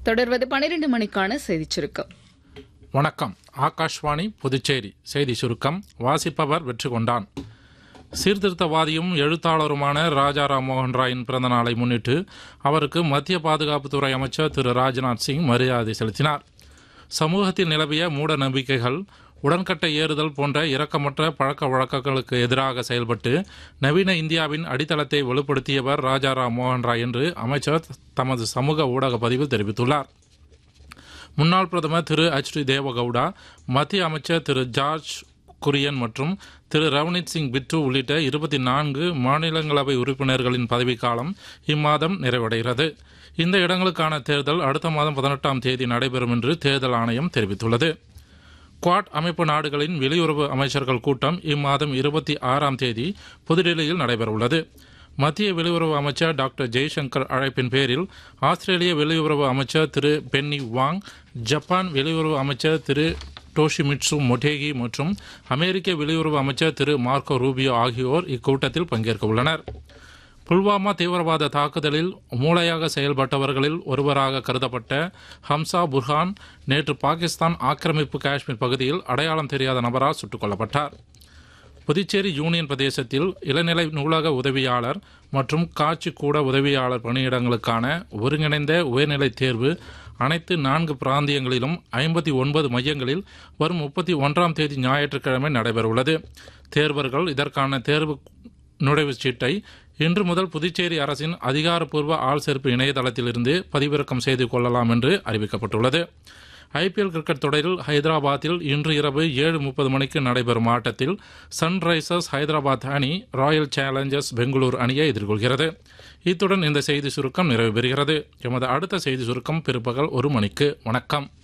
தொடர்வது பனிரெண்டு மணிக்கான செய்திச் சுருக்கம் வணக்கம் ஆகாஷ்வாணி புதுச்சேரி செய்தி சுருக்கம் வாசிப்பவர் வெற்றி கொண்டான் சீர்திருத்தவாதியும் எழுத்தாளருமான ராஜா ராம்மோகன் ராயின் பிறந்த நாளை முன்னிட்டு அவருக்கு மத்திய பாதுகாப்புத்துறை அமைச்சர் திரு ராஜ்நாத் சிங் மரியாதை செலுத்தினார் சமூகத்தில் நிலவிய மூட நம்பிக்கைகள் உடன்கட்டை ஏறுதல் போன்ற இரக்கமற்ற பழக்க வழக்கங்களுக்கு எதிராக செயல்பட்டு நவீன இந்தியாவின் அடித்தளத்தை வலுப்படுத்தியவர் ராஜா ராம் மோகன் ராய் என்று அமைச்சர் தமது சமூக ஊடக பதிவில் தெரிவித்துள்ளார் முன்னாள் பிரதமர் திரு எச் டி தேவகவுடா மத்திய அமைச்சர் திரு ஜார்ஜ் குரியன் மற்றும் திரு ரவனித் சிங் பிட்டு உள்ளிட்ட இருபத்தி நான்கு மாநிலங்களவை உறுப்பினர்களின் பதவிக்காலம் இம்மாதம் நிறைவடைகிறது இந்த இடங்களுக்கான தேர்தல் அடுத்த மாதம் பதினெட்டாம் தேதி நடைபெறும் என்று தேர்தல் ஆணையம் தெரிவித்துள்ளது குவாட் அமைப்பு நாடுகளின் வெளியுறவு அமைச்சர்கள் கூட்டம் இம்மாதம் இருபத்தி ஆறாம் தேதி புதுடெல்லியில் நடைபெறவுள்ளது மத்திய வெளியுறவு அமைச்சர் டாக்டர் ஜெய்சங்கர் அழைப்பின் பேரில் ஆஸ்திரேலிய வெளியுறவு அமைச்சர் திரு பென்னி வாங் ஜப்பான் வெளியுறவு அமைச்சர் திரு டோஷிமிட்சு மொட்டேகி மற்றும் அமெரிக்க வெளியுறவு அமைச்சர் திரு மார்க்கோ ரூபியோ ஆகியோர் இக்கூட்டத்தில் பங்கேற்க உள்ளனர் புல்வாமா தீவிரவாத தாக்குதலில் மூளையாக செயல்பட்டவர்களில் ஒருவராக கருதப்பட்ட ஹம்சா புர்ஹான் நேற்று பாகிஸ்தான் ஆக்கிரமிப்பு காஷ்மீர் பகுதியில் அடையாளம் தெரியாத நபரால் சுட்டுக் கொல்லப்பட்டார் புதுச்சேரி யூனியன் பிரதேசத்தில் இளநிலை நூலக உதவியாளர் மற்றும் காட்சி கூட உதவியாளர் பணியிடங்களுக்கான ஒருங்கிணைந்த உயர்நிலை தேர்வு அனைத்து நான்கு பிராந்தியங்களிலும் ஐம்பத்தி ஒன்பது மையங்களில் வரும் முப்பத்தி ஒன்றாம் தேதி ஞாயிற்றுக்கிழமை நடைபெறவுள்ளது தேர்வர்கள் இதற்கான தேர்வு நுழைவுச் சீட்டை இன்று முதல் புதுச்சேரி அரசின் அதிகாரப்பூர்வ ஆள் சேர்ப்பு இணையதளத்திலிருந்து பதிவிறக்கம் செய்து கொள்ளலாம் என்று அறிவிக்கப்பட்டுள்ளது ஐபிஎல் கிரிக்கெட் தொடரில் ஹைதராபாத்தில் இன்று இரவு ஏழு முப்பது மணிக்கு நடைபெறும் ஆட்டத்தில் சன்ரைசர்ஸ் ஹைதராபாத் அணி ராயல் சேலஞ்சர்ஸ் பெங்களூர் அணியை எதிர்கொள்கிறது இத்துடன் இந்த செய்தி சுருக்கம் நிறைவு பெறுகிறது எமது அடுத்த செய்தி சுருக்கம் பிற்பகல் ஒரு மணிக்கு வணக்கம்